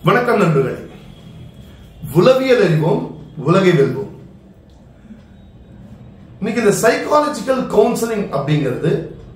வணக்கம் நண்பர்களே உளவியல் அறிவோம் உலகை வெல்வோம் இன்னைக்கு இந்த சைக்காலஜிக்கல் கவுன்சிலிங் அப்படிங்கிறது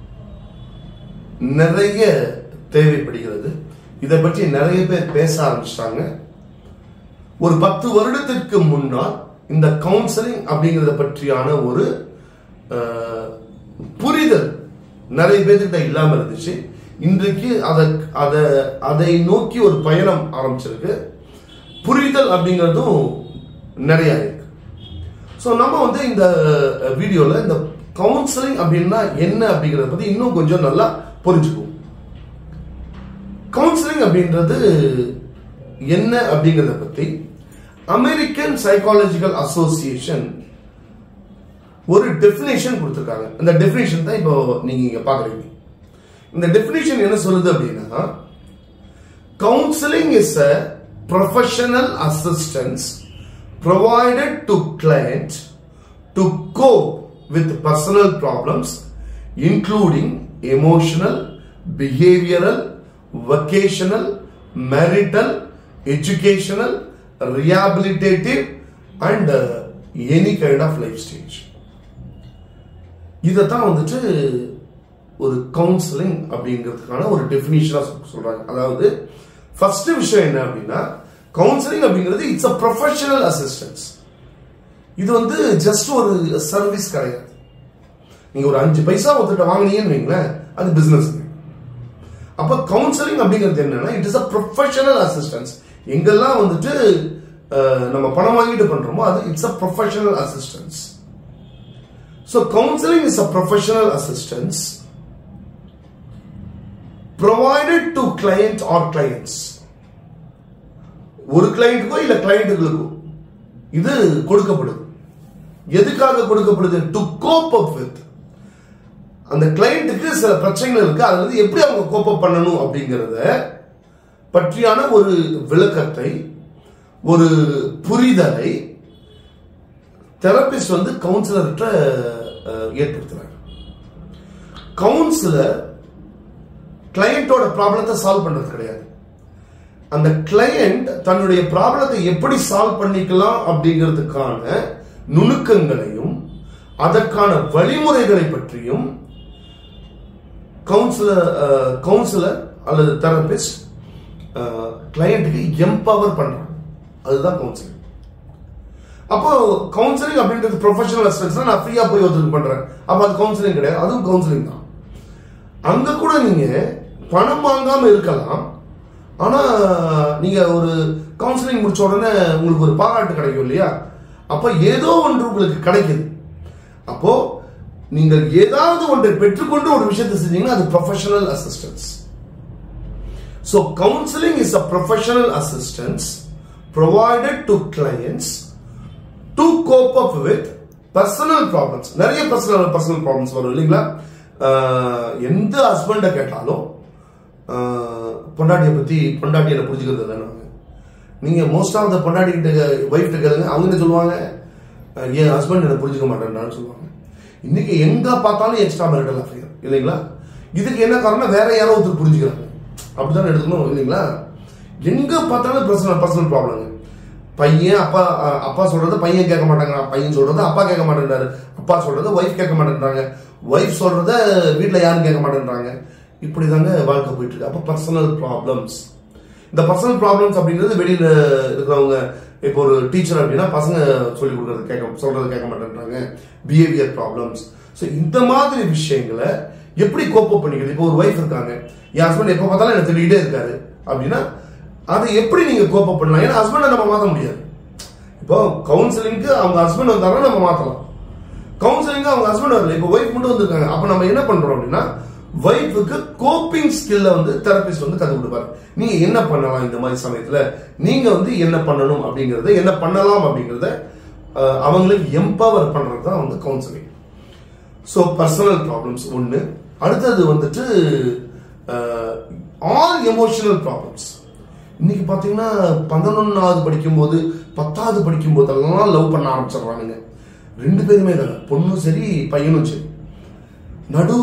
நிறைய தேவைப்படுகிறது இதை பற்றி நிறைய பேர் பேச ஆரம்பிச்சிட்டாங்க ஒரு பத்து வருடத்திற்கு முன்னால் இந்த கவுன்சிலிங் அப்படிங்கறத பற்றியான ஒரு அஹ், புரிதல் நிறைய பேர்கிட்ட இல்லாம இருந்துச்சு இன்றைக்கு அதை அதை அதை நோக்கி ஒரு பயணம் ஆரம்பிச்சிருக்கு புரிதல் அப்படிங்கிறதும் நிறைய இருக்கு ஸோ நம்ம வந்து இந்த வீடியோல இந்த கவுன்சிலிங் அப்படின்னா என்ன அப்படிங்கறத பத்தி இன்னும் கொஞ்சம் நல்லா புரிஞ்சுக்குவோம் கவுன்சிலிங் அப்படின்றது என்ன அப்படிங்கறத பத்தி அமெரிக்கன் சைக்காலஜிக்கல் அசோசியேஷன் ஒரு டெஃபினேஷன் கொடுத்திருக்காங்க இந்த டெஃபினேஷன் தான் இப்போ நீங்க இங்க பாக்குறீங்க இந்த டெஃபினேஷன் என்ன சொல்லுது அப்படின்னா counselling is a professional assistance provided to client to cope with personal problems including emotional behavioral vocational marital educational rehabilitative and uh, any kind of life stage இதைத்தான் வந்துட்டு ஒரு கவுன்சிலிங் அப்படிங்கிறதுக்கான ஒரு டெஃபினிஷனா சொல்றாங்க அதாவது ஃபர்ஸ்ட் விஷயம் என்ன அப்படின்னா கவுன்சிலிங் அப்படிங்கிறது இட்ஸ் அ ப்ரொஃபஷனல் அசிஸ்டன்ஸ் இது வந்து ஜஸ்ட் ஒரு சர்வீஸ் கிடையாது நீங்க ஒரு அஞ்சு பைசா ஒருத்தட்ட வாங்கினீங்கன்னு வைங்களேன் அது பிசினஸ் அப்ப கவுன்சிலிங் அப்படிங்கிறது என்னன்னா it is a professional assistance எங்கெல்லாம் வந்துட்டு அஹ், நம்ம பணம் வாங்கிட்டு பண்றோமோ அது it's a professional assistance so counselling is a professional assistance provided to client or clients ஒரு கிளையண்ட்டுக்கோ இல்ல கிளையண்ட்டுகளுக்கோ இது கொடுக்கப்படுது எதுக்காக கொடுக்கப்படுது டு கோப் அப் வித் அந்த கிளையண்ட்டுக்கு சில பிரச்சனைகள் இருக்கு அதுல இருந்து எப்படி அவங்க கோப் அப் பண்ணணும் அப்படிங்கறத பற்றியான ஒரு விளக்கத்தை ஒரு புரிதலை தெரபிஸ்ட் வந்து கவுன்சிலர்கிட்ட ஏற்படுத்துறாங்க கவுன்சிலர் கிளையண்டோட ப்ராப்ளத்தை சால்வ் பண்றது கிடையாது அந்த கிளையண்ட் தன்னுடைய ப்ராப்ளத்தை எப்படி சால்வ் பண்ணிக்கலாம் அப்படிங்கிறதுக்கான நுணுக்கங்களையும் அதற்கான வழிமுறைகளை பற்றியும் கவுன்சிலர் கவுன்சிலர் அல்லது தெரபிஸ்ட் கிளையண்ட்டுக்கு எம்பவர் பண்றாங்க அதுதான் கவுன்சிலிங் அப்போ கவுன்சிலிங் அப்படின்றது ப்ரொஃபஷனல் அசிஸ்டன்ஸ் நான் ஃப்ரீயா போய் ஒருத்தருக்கு பண்றேன் அப்ப அது கவுன்சிலிங் கிடையாது அதுவும் கவுன்சிலிங் தான் அங்க கூட நீங்க பணம் வாங்காம இருக்கலாம் ஆனா நீங்க ஒரு கவுன்சிலிங் முடிச்ச உடனே உங்களுக்கு ஒரு பாராட்டு கிடைக்கும் இல்லையா அப்ப ஏதோ ஒன்று உங்களுக்கு கிடைக்குது அப்போ நீங்கள் ஏதாவது ஒன்றை பெற்றுக்கொண்டு ஒரு விஷயத்தை செஞ்சீங்கன்னா அது professional assistance so counselling is a professional assistance provided to clients to cope up with personal problems நிறைய பர்சனல் பர்சனல் ப்ராப்ளம்ஸ் வரும் இல்லைங்களா ஆஹ் எந்த ஹஸ்பண்டை கேட்டாலும் ஆஹ் பொண்டாட்டியை பத்தி பொண்டாட்டி என்ன புரிஞ்சுக்கிறது இல்லைன்னு நீங்க மோஸ்ட் ஆஃப் த பொண்டாட்டி கிட்ட ஒய்ஃப் கேளுங்க அவங்க என்ன சொல்லுவாங்க அஹ் என் ஹஸ்பண்ட் என்ன புரிஞ்சுக்க மாட்டேன்றான்னு சொல்லுவாங்க இன்னைக்கு எங்க பார்த்தாலும் எக்ஸ்ட்ரா மேரிட்டல் அஃபேர் இல்லைங்களா இதுக்கு என்ன காரணம் வேற யாரோ ஒருத்தர் புரிஞ்சுக்கிறாங்க அப்படிதான் எடுக்கணும் இல்லைங்களா எங்க பார்த்தாலும் பர்சனல் பர்சனல் ப்ராப்ளம் பையன் அப்பா அஹ் அப்பா சொல்றத பையன் கேட்க மாட்டாங்க பையன் சொல்றத அப்பா கேட்க மாட்டேன்றாரு அப்பா சொல்றத ஒய்ஃப் கேட்க மாட்டேன்றாங்க ஒய்ஃப் சொல்றத வீட்ல யாரும் கேட்க மாட்டேன்றாங்க இப்படிதாங்க வாழ்க்கை போயிட்டு இருக்கு அப்ப பர்சனல் ப்ராப்ளம்ஸ் இந்த பர்சனல் ப்ராப்ளம்ஸ் அப்படின்றது வெளியில இருக்கிறவங்க இப்போ ஒரு டீச்சர் அப்படின்னா பசங்க சொல்லி கொடுக்கறது கேட்க சொல்றது கேட்க மாட்டேன்றாங்க பிஹேவியர் ப்ராப்ளம்ஸ் ஸோ இந்த மாதிரி விஷயங்களை எப்படி கோப்பப் பண்ணிக்கிறது இப்போ ஒரு ஒய்ஃப் இருக்காங்க என் ஹஸ்பண்ட் எப்போ பார்த்தாலும் எனக்கு சொல்லிக்கிட்டே இருக்காரு அப்படின்னா அதை எப்படி நீங்க கோப்பப் பண்ணலாம் ஏன்னா ஹஸ்பண்டை நம்ம மாற்ற முடியாது இப்போ கவுன்சிலிங்க்கு அவங்க ஹஸ்பண்ட் வந்தாங்கன்னா நம்ம மாத்தலாம் கவுன்சிலிங் அவங்க ஹஸ்பண்ட் வரல இப்போ ஒய்ஃப் மட்டும் வந்திருக்காங்க அப்ப நம்ம என்ன பண்றோம் அப்படின்னா ஒய்ஃபுக்கு கோப்பிங் ஸ்கில்ல வந்து தெரபிஸ்ட் வந்து கத்து கொடுப்பாரு நீங்க என்ன பண்ணலாம் இந்த மாதிரி சமயத்துல நீங்க வந்து என்ன பண்ணணும் அப்படிங்கறத என்ன பண்ணலாம் அப்படிங்கறத அஹ், அவங்களுக்கு எம்பவர் பண்றது தான் வந்து கவுன்சிலிங் ஸோ பர்சனல் ப்ராப்ளம்ஸ் ஒன்று அடுத்தது வந்துட்டு ஆல் எமோஷனல் ப்ராப்ளம்ஸ் இன்னைக்கு பார்த்தீங்கன்னா பதினொன்றாவது படிக்கும்போது பத்தாவது படிக்கும் போதெல்லாம் லவ் பண்ண ஆரம்பிச்சிடுறானுங்க ரெண்டு பேருமே தான் பொண்ணும் சரி பையனும் சரி நடு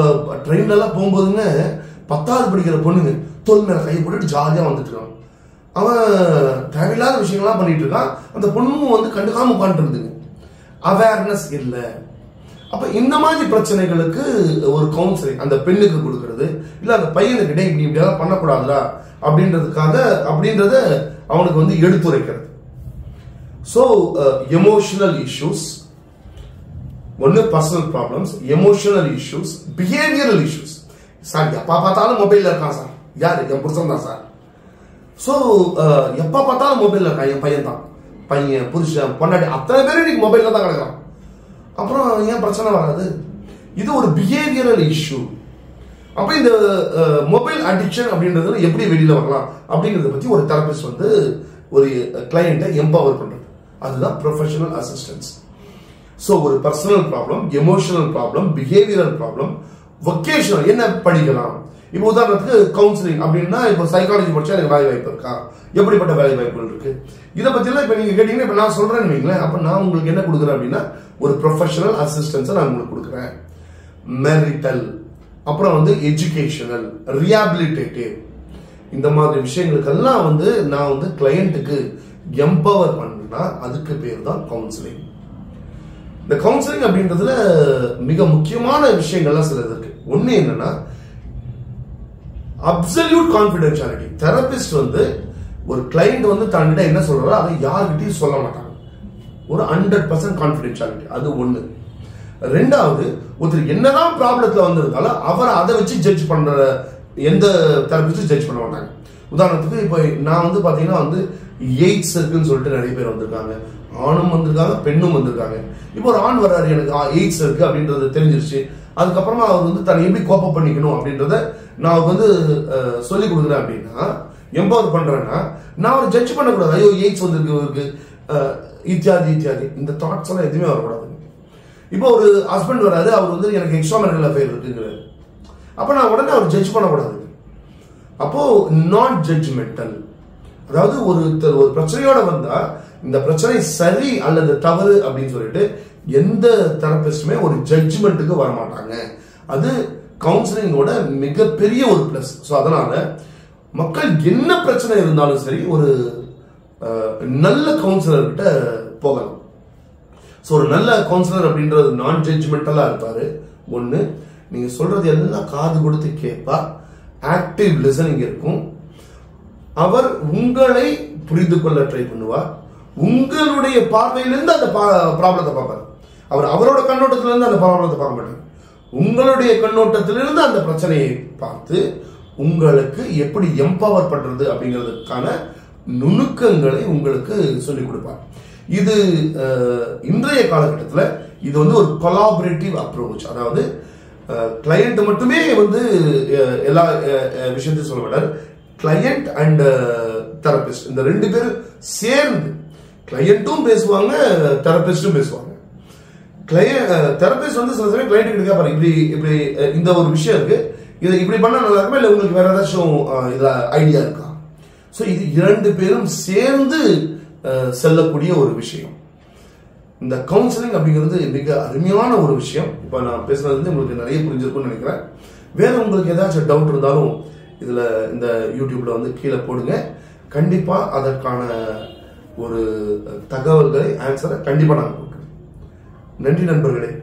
ட்ரெயின்ல எல்லாம் போகும்போதுங்க பத்தாவது படிக்கிற பொண்ணுங்க தோல் மேல கை போட்டுட்டு ஜாலியா வந்துட்டு இருக்காங்க அவன் தேவையில்லாத விஷயங்கள்லாம் பண்ணிட்டு இருக்கான் அந்த பொண்ணும் வந்து கண்டுக்காம உட்காந்துருந்துங்க அவேர்னஸ் இல்லை அப்ப இந்த மாதிரி பிரச்சனைகளுக்கு ஒரு கவுன்சிலிங் அந்த பெண்ணுக்கு கொடுக்கறது இல்ல அந்த பையனுக்கு டே இப்படி இப்படியெல்லாம் பண்ணக்கூடாதுடா அப்படின்றதுக்காக அப்படின்றத அவனுக்கு வந்து எடுத்துரைக்கிறது ஸோ எமோஷனல் இஷ்யூஸ் ஒன்று personal problems emotional issues behavioural issues sir எப்போ பார்த்தாலும் மொபைலில் இருக்கான் சார் யார் என் புருஷன் தான் சார் ஸோ எப்போ பார்த்தாலும் மொபைலில் இருக்கான் என் பையன் தான் பையன் புருஷன் பொண்டாட்டி அத்தனை பேரும் இன்னைக்கு மொபைலில் தான் கிடக்குறான் அப்புறம் ஏன் பிரச்சனை வராது இது ஒரு பிஹேவியரல் இஷ்யூ அப்போ இந்த மொபைல் அடிக்ஷன் அப்படின்றது எப்படி வெளியில வரலாம் அப்படிங்கிறத பத்தி ஒரு தெரபிஸ்ட் வந்து ஒரு கிளையண்ட்டை எம்பவர் பண்றது அதுதான் ப்ரொஃபஷனல் அசிஸ்டன்ஸ் ஸோ ஒரு personal problem emotional problem behavioural problem vocational என்ன படிக்கலாம் இப்போ உதாரணத்துக்கு கவுன்சிலிங் அப்படின்னா இப்போ சைக்காலஜி படிச்சா எனக்கு வேலை வாய்ப்பு இருக்கா எப்படிப்பட்ட வேலை வாய்ப்புகள் இருக்கு இதை பத்திலாம் இப்போ நீங்க கேட்டீங்கன்னா இப்போ நான் சொல்றேன்னு வைங்களேன் அப்போ நான் உங்களுக்கு என்ன கொடுக்குறேன் அப்படின்னா ஒரு ப்ரொஃபஷனல் அசிஸ்டன்ஸை நான் உங்களுக்கு கொடுக்குறேன் மெரிட்டல் அப்புறம் வந்து எஜுகேஷனல் ரியாபிலிட்டேட்டிவ் இந்த மாதிரி விஷயங்களுக்கெல்லாம் வந்து நான் வந்து கிளையண்ட்டுக்கு எம்பவர் பண்ணா அதுக்கு பேர் தான் கவுன்சிலிங் இந்த கவுன்சிலிங் அப்படின்றதுல மிக முக்கியமான விஷயங்கள்லாம் சிலது இருக்கு ஒண்ணு என்னன்னா அப்சல்யூட் கான்பிடென்ஷியாலிட்டி தெரபிஸ்ட் வந்து ஒரு கிளைண்ட் வந்து தன்னிட என்ன சொல்றாரோ அதை யார்கிட்டயும் சொல்ல மாட்டாங்க ஒரு ஹண்ட்ரட் பர்சன்ட் கான்பிடென்ஷியாலிட்டி அது ஒண்ணு ரெண்டாவது ஒருத்தர் என்னதான் ப்ராப்ளத்துல வந்திருந்தாலும் அவரை அதை வச்சு ஜட்ஜ் பண்ற எந்த தெரபிஸ்டும் ஜட்ஜ் பண்ண மாட்டாங்க உதாரணத்துக்கு இப்போ நான் வந்து பாத்தீங்கன்னா வந்து எய்ட்ஸ் இருக்குன்னு சொல்லிட்டு நிறைய பேர் வந்திருக்காங்க ஆணும் வந்திருக்காங்க பெண்ணும் வந்திருக்காங்க இப்போ ஒரு ஆண் வர்றாரு எனக்கு எய்ட்ஸ் இருக்கு அப்படின்றது தெரிஞ்சிருச்சு அதுக்கப்புறமா அவர் வந்து தன்னை எப்படி கோப்ப பண்ணிக்கணும் அப்படின்றத நான் அவருக்கு வந்து அஹ், சொல்லி கொடுக்குறேன் அப்படின்னா எம்பவர் பண்றேன்னா நான் அவர் ஜட்ஜ் பண்ணக்கூடாது ஐயோ எய்ட்ஸ் வந்திருக்கு இவருக்கு அஹ், இத்தியாதி இத்தியாதி இந்த தாட்ஸ் எல்லாம் எதுவுமே வரக்கூடாது இப்போ ஒரு ஹஸ்பண்ட் வராது அவர் வந்து எனக்கு எக்ஸ்ட்ரா மெரிட்டல் அஃபேர் இருக்குங்கிறாரு அப்போ நான் உடனே அவர் ஜட்ஜ் பண்ணக்கூடாது அப்போ நான் ஜட்ஜ்மெண்டல் அதாவது ஒருத்தர் ஒரு பிரச்சனையோட வந்தா இந்த பிரச்சனை சரி அல்லது தவறு அப்படின்னு சொல்லிட்டு எந்த தெரபிஸ்டுமே ஒரு ஜட்ஜ்மெண்ட்டுக்கு வர மாட்டாங்க அது கவுன்சிலிங்கோட மிகப்பெரிய ஒரு பிளஸ் ஸோ அதனால மக்கள் என்ன பிரச்சனை இருந்தாலும் சரி ஒரு அஹ், நல்ல கவுன்சிலர்கிட்ட போகலாம் ஸோ ஒரு நல்ல கவுன்சிலர் அப்படின்றது நான் ஜட்ஜ்மெண்டலாக இருப்பாரு ஒன்று நீங்கள் சொல்றது எல்லாம் காது கொடுத்து கேட்பா ஆக்டிவ் லிசனிங் இருக்கும் அவர் உங்களை புரிந்து கொள்ள ட்ரை பண்ணுவார் உங்களுடைய பார்வையிலிருந்து அந்த ப்ராப்ளத்தை பார்ப்பார் அவர் அவரோட கண்ணோட்டத்திலிருந்து அந்த ப்ராப்ளத்தை பார்க்க மாட்டார் உங்களுடைய கண்ணோட்டத்திலிருந்து அந்த பிரச்சனையை பார்த்து உங்களுக்கு எப்படி எம்பவர் பண்றது அப்படிங்கிறதுக்கான நுணுக்கங்களை உங்களுக்கு சொல்லிக் கொடுப்பார் இது அஹ், இன்றைய காலகட்டத்தில் இது வந்து ஒரு கொலாபரேட்டிவ் அப்ரோச் அதாவது கிளையண்ட் மட்டுமே வந்து அஹ், எல்லா அஹ், அஹ், விஷயத்தையும் சொல்ல மாட்டார் கிளையண்ட் அண்ட் தெரபிஸ்ட் இந்த ரெண்டு பேரும் சேர்ந்து கிளையண்ட்டும் பேசுவாங்க தெரபிஸ்டும் பேசுவாங்க கிளையண்ட் தெரபிஸ்ட் வந்து சில சமயம் கிளைண்ட் கிட்ட கேட்பாரு இப்படி இப்படி அஹ், இந்த ஒரு விஷயம் இருக்கு இதை இப்படி பண்ணா நல்லா இருக்குமா இல்லை உங்களுக்கு வேற ஏதாச்சும் அஹ், இதுல ஐடியா இருக்கா ஸோ இது இரண்டு பேரும் சேர்ந்து அஹ், செல்லக்கூடிய ஒரு விஷயம் இந்த கவுன்சிலிங் அப்படிங்கிறது மிக அருமையான ஒரு விஷயம் இப்போ நான் பேசுனது வந்து உங்களுக்கு நிறைய புரிஞ்சிருக்கும்னு நினைக்கிறேன் வேற உங்களுக்கு ஏதாச்சும் டவுட் இருந்தாலும் இதுல இந்த யூடியூப்ல வந்து கீழே போடுங்க கண்டிப்பா அதற்கான ஒரு தகவல்களை ஆன்சரை கண்டிப்பா நான் கொடுக்குறேன் நன்றி நண்பர்களே